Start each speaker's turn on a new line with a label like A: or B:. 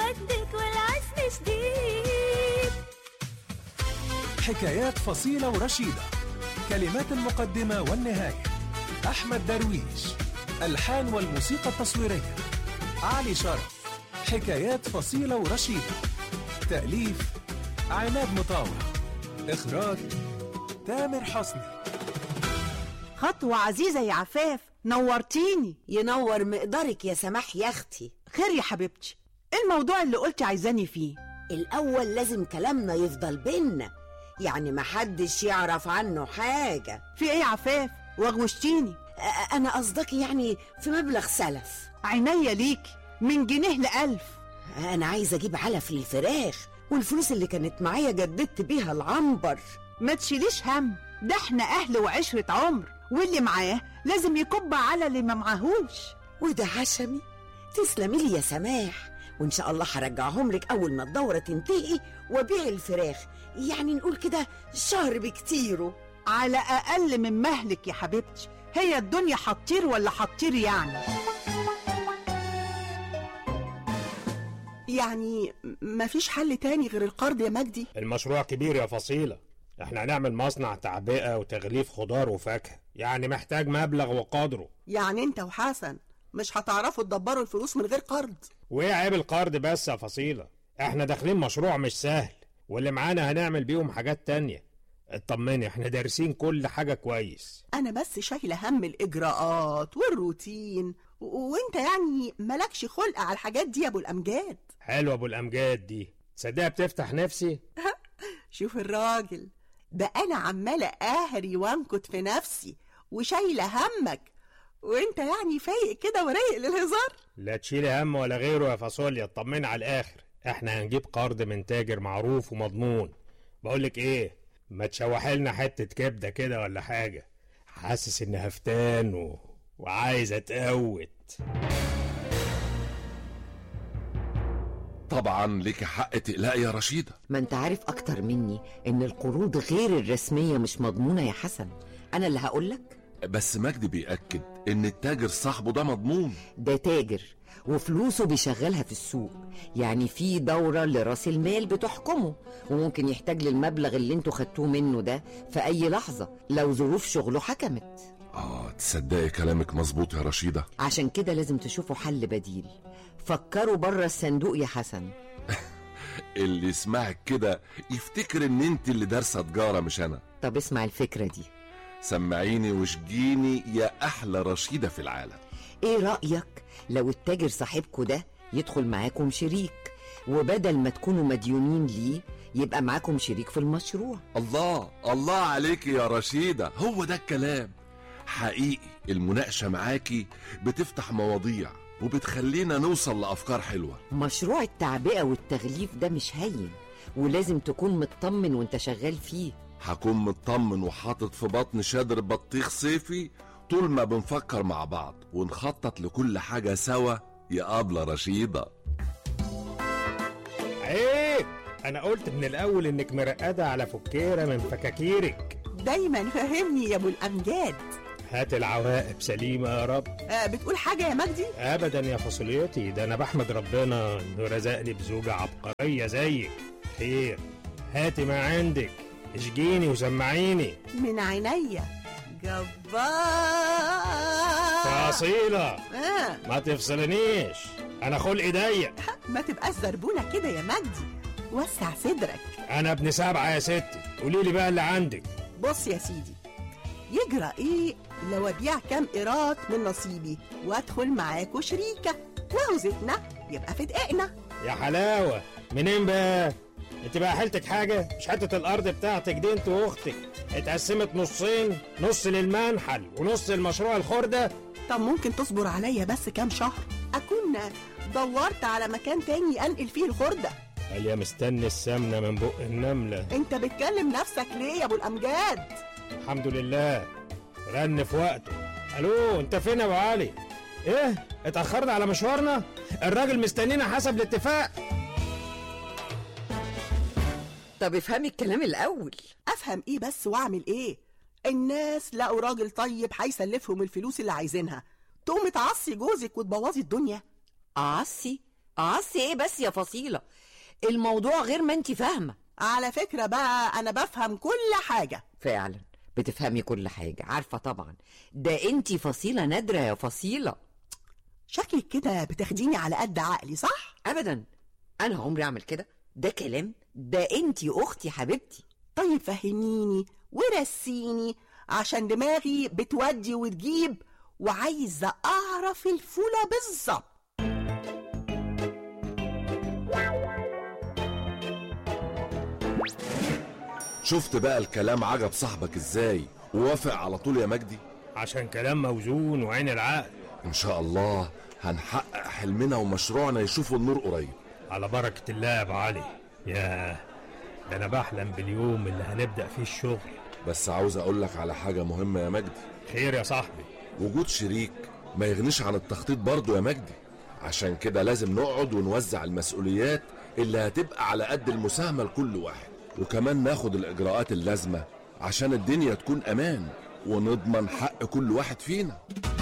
A: ودك والعزم شديد
B: حكايات فصيلة ورشيدة كلمات المقدمة والنهاية أحمد درويش الحان والموسيقى التصويرية علي شرف حكايات فصيلة ورشيدة تأليف عماد مطاوع إخراج تامر حسني
C: خطوة عزيزة يا عفاف نورتيني
D: ينور مقدارك يا سماح يا اختي
C: خير يا حبيبتي ايه الموضوع اللي قلتي عايزاني فيه
D: الاول لازم كلامنا يفضل بينا يعني محدش يعرف عنه حاجة
C: في ايه يا عفاف وغوشتيني
D: أ- انا قصدك يعني في مبلغ سلف
C: عينيا ليكي من جنيه لألف
D: انا عايزة اجيب علف للفراخ والفلوس اللي كانت معايا جددت بيها العنبر
C: ما تشيليش هم ده احنا اهل وعشرة عمر واللي معاه لازم يكب على اللي ما معاهوش
D: وده عشمي تسلمي لي يا سماح وان شاء الله هرجعهم لك اول ما الدورة تنتهي وابيع الفراخ يعني نقول كده شهر بكتيره
C: على اقل من مهلك يا حبيبتي هي الدنيا حطير ولا حطير يعني
E: يعني مفيش حل تاني غير القرض يا مجدي
F: المشروع كبير يا فصيلة احنا هنعمل مصنع تعبئة وتغليف خضار وفاكهة يعني محتاج مبلغ وقدره
E: يعني انت وحسن مش هتعرفوا تدبروا الفلوس من غير قرض
F: وايه عيب القرض بس يا فصيلة احنا داخلين مشروع مش سهل واللي معانا هنعمل بيهم حاجات تانية اطمني احنا دارسين كل حاجة كويس
E: انا بس شايله هم الاجراءات والروتين و- وانت يعني مالكش خلق على الحاجات دي يا ابو الامجاد
F: حلو ابو الامجاد دي تصدقها بتفتح نفسي
E: شوف الراجل ده انا عماله اهري وانكت في نفسي وشايله همك وانت يعني فايق كده ورايق للهزار
F: لا تشيلي هم ولا غيره يا فاصوليا اطمني على الاخر احنا هنجيب قرض من تاجر معروف ومضمون بقولك ايه ما تشوحي لنا حته كبده كده ولا حاجه حاسس اني هفتان و... وعايز اتقوت
G: طبعا لك حق تقلقي يا رشيدة
H: ما انت عارف اكتر مني ان القروض غير الرسمية مش مضمونة يا حسن انا اللي هقولك
G: بس مجدي بيأكد ان التاجر صاحبه ده مضمون
H: ده تاجر وفلوسه بيشغلها في السوق يعني في دورة لراس المال بتحكمه وممكن يحتاج للمبلغ اللي انتوا خدتوه منه ده في اي لحظة لو ظروف شغله حكمت
G: اه تصدقي كلامك مظبوط يا رشيدة
H: عشان كده لازم تشوفوا حل بديل فكروا بره الصندوق يا حسن
G: اللي يسمعك كده يفتكر ان انت اللي دارسة تجارة مش انا
H: طب اسمع الفكرة دي
G: سمعيني واشجيني يا احلى رشيدة في العالم
H: ايه رأيك لو التاجر صاحبكوا ده يدخل معاكم شريك وبدل ما تكونوا مديونين ليه يبقى معاكم شريك في المشروع
G: الله الله عليك يا رشيدة هو ده الكلام حقيقي المناقشة معاكي بتفتح مواضيع وبتخلينا نوصل لأفكار حلوة
H: مشروع التعبئة والتغليف ده مش هين ولازم تكون مطمن وانت شغال فيه
G: هكون مطمن وحاطط في بطن شادر بطيخ صيفي طول ما بنفكر مع بعض ونخطط لكل حاجة سوا يا أبلة رشيدة
F: عيب انا قلت من الاول انك مرقده على فكيره من فكاكيرك
E: دايما فهمني يا ابو الامجاد
F: هات العواقب سليمه يا رب
E: آه بتقول حاجه يا مجدي
F: ابدا يا فاصوليتي ده انا بحمد ربنا انه رزقني بزوجه عبقريه زيك خير هاتي ما عندك اشجيني وسمعيني
E: من عينيا جبار
F: فاصيله
E: آه
F: ما تفصلنيش انا خلقي ضيق
E: ما تبقاش زربونة كده يا مجدي وسع صدرك
F: انا ابن سبعه يا ستي قولي لي بقى اللي عندك
E: بص يا سيدي يجرى ايه لو ابيع كام قيراط من نصيبي وادخل معاكوا شريكة وعوزتنا يبقى في دقيقنا
F: يا حلاوه منين بقى انت بقى حيلتك حاجه مش حته الارض بتاعتك دي انت واختك اتقسمت نصين نص للمنحل ونص لمشروع الخرده
E: طب ممكن تصبر عليا بس كام شهر اكون دورت على مكان تاني انقل فيه الخردة
F: قال يا مستني السمنه من بق النمله
E: انت بتكلم نفسك ليه يا ابو الامجاد
F: الحمد لله رن في وقته الو انت فين يا ابو علي ايه اتاخرنا على مشوارنا الراجل مستنينا حسب الاتفاق
H: طب افهمي الكلام الاول
E: افهم ايه بس واعمل ايه الناس لقوا راجل طيب هيسلفهم الفلوس اللي عايزينها تقومي تعصي جوزك وتبوظي الدنيا
H: اعصي قص ايه بس يا فصيلة الموضوع غير ما انت فاهمة
E: على فكرة بقى أنا بفهم كل حاجة
H: فعلا بتفهمي كل حاجة عارفة طبعا ده انت فصيلة نادرة يا فصيلة
E: شكلك كده بتاخديني على قد عقلي صح؟
H: ابدا انا عمري اعمل كده ده كلام ده انت اختي حبيبتي
E: طيب فهميني ورسيني عشان دماغي بتودي وتجيب وعايزة أعرف الفولة بالظبط
G: شفت بقى الكلام عجب صاحبك ازاي ووافق على طول يا مجدي
F: عشان كلام موزون وعين العقل
G: ان شاء الله هنحقق حلمنا ومشروعنا يشوفوا النور قريب
F: على بركة الله يا ابو علي ياه ده انا بحلم باليوم اللي هنبدأ فيه الشغل
G: بس عاوز اقول لك على حاجة مهمة يا مجدي
F: خير يا صاحبي
G: وجود شريك ما يغنيش عن التخطيط برضه يا مجدي عشان كده لازم نقعد ونوزع المسؤوليات اللي هتبقى على قد المساهمة لكل واحد وكمان ناخد الإجراءات اللازمة عشان الدنيا تكون أمان ونضمن حق كل واحد فينا